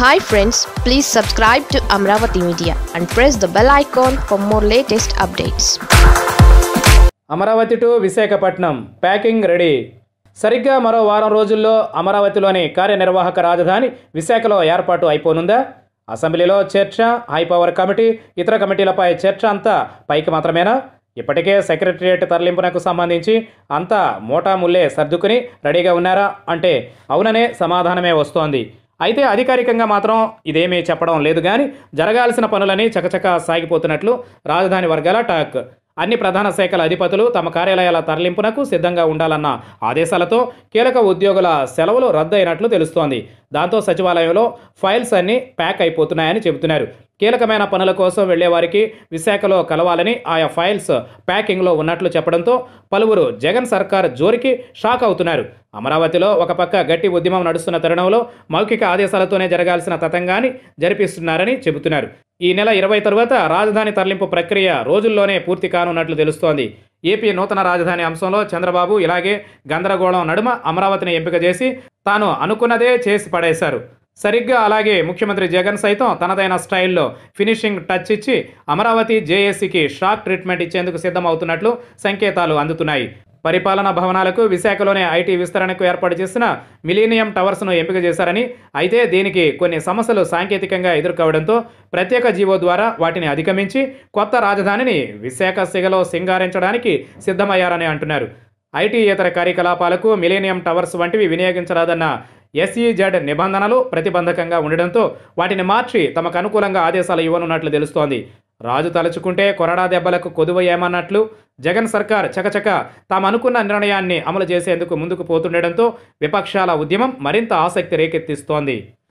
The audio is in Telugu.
hi friends please subscribe to Amaravati media and press the bell icon for more latest updates Amaravati to Visakhapatnam packing ready సరిగ్గా మరో వారం రోజుల్లో అమరావతిలోని కార్యనిర్వాహక రాజధాని విశాఖలో ఏర్పాటు అయిపోనుందా అసెంబ్లీలో చర్చ హైపవర్ కమిటీ ఇతర కమిటీలపై చర్చ అంతా పైకి మాత్రమేనా ఇప్పటికే సెక్రటరియట్ తరలింపునకు సంబంధించి అంతా మోటాముల్లే సర్దుకుని రెడీగా ఉన్నారా అంటే అవుననే సమాధానమే వస్తోంది అయితే అధికారికంగా మాత్రం ఇదేమీ చెప్పడం లేదు కానీ జరగాల్సిన పనులని చకచకా సాగిపోతున్నట్లు రాజధాని వర్గాల టాక్ అన్ని ప్రధాన శాఖల అధిపతులు తమ కార్యాలయాల తరలింపునకు సిద్ధంగా ఉండాలన్న ఆదేశాలతో కీలక ఉద్యోగుల సెలవులు రద్దయినట్లు తెలుస్తోంది దాంతో సచివాలయంలో ఫైల్స్ అన్నీ ప్యాక్ అయిపోతున్నాయని చెబుతున్నారు కీలకమైన పనుల కోసం వెళ్లేవారికి విశాఖలో కలవాలని ఆయా ఫైల్స్ ప్యాకింగ్లో ఉన్నట్లు చెప్పడంతో పలువురు జగన్ సర్కార్ జోరికి షాక్ అవుతున్నారు అమరావతిలో ఒక పక్క గట్టి ఉద్యమం నడుస్తున్న తరుణంలో మౌఖిక ఆదేశాలతోనే జరగాల్సిన తతంగాన్ని జరిపిస్తున్నారని చెబుతున్నారు ఈ నెల ఇరవై తరువాత రాజధాని తరలింపు ప్రక్రియ రోజుల్లోనే పూర్తి కానున్నట్లు తెలుస్తోంది ఏపీ నూతన రాజధాని అంశంలో చంద్రబాబు ఇలాగే గందరగోళం నడుమ అమరావతిని ఎంపిక చేసి తాను అనుకున్నదే చేసి పడేశారు సరిగ్గా అలాగే ముఖ్యమంత్రి జగన్ సైతం తనదైన స్టైల్లో ఫినిషింగ్ టచ్ ఇచ్చి అమరావతి జేఏసీకి షాక్ ట్రీట్మెంట్ ఇచ్చేందుకు సిద్ధమవుతున్నట్లు సంకేతాలు అందుతున్నాయి పరిపాలనా భవనాలకు విశాఖలోనే ఐటీ విస్తరణకు ఏర్పాటు చేసిన మిలీనియం టవర్స్ను ఎంపిక చేశారని అయితే దీనికి కొన్ని సమస్యలు సాంకేతికంగా ఎదుర్కోవడంతో ప్రత్యేక జీవో ద్వారా వాటిని అధిగమించి కొత్త రాజధానిని విశాఖ సిగలో సింగారించడానికి సిద్ధమయ్యారని అంటున్నారు ఐటీ ఇతర కార్యకలాపాలకు మిలీనియం టవర్స్ వంటివి వినియోగించరాదన్న ఎస్ఈజెడ్ నిబంధనలు ప్రతిబంధకంగా ఉండడంతో వాటిని మార్చి తమకు అనుకూలంగా ఆదేశాలు ఇవ్వనున్నట్లు తెలుస్తోంది రాజు తలుచుకుంటే కొరడా దెబ్బలకు కొదువయ్యామన్నట్లు జగన్ సర్కార్ చకచక తాము అనుకున్న నిర్ణయాన్ని అమలు చేసేందుకు ముందుకు పోతుండటంతో విపక్షాల ఉద్యమం మరింత ఆసక్తి రేకెత్తిస్తోంది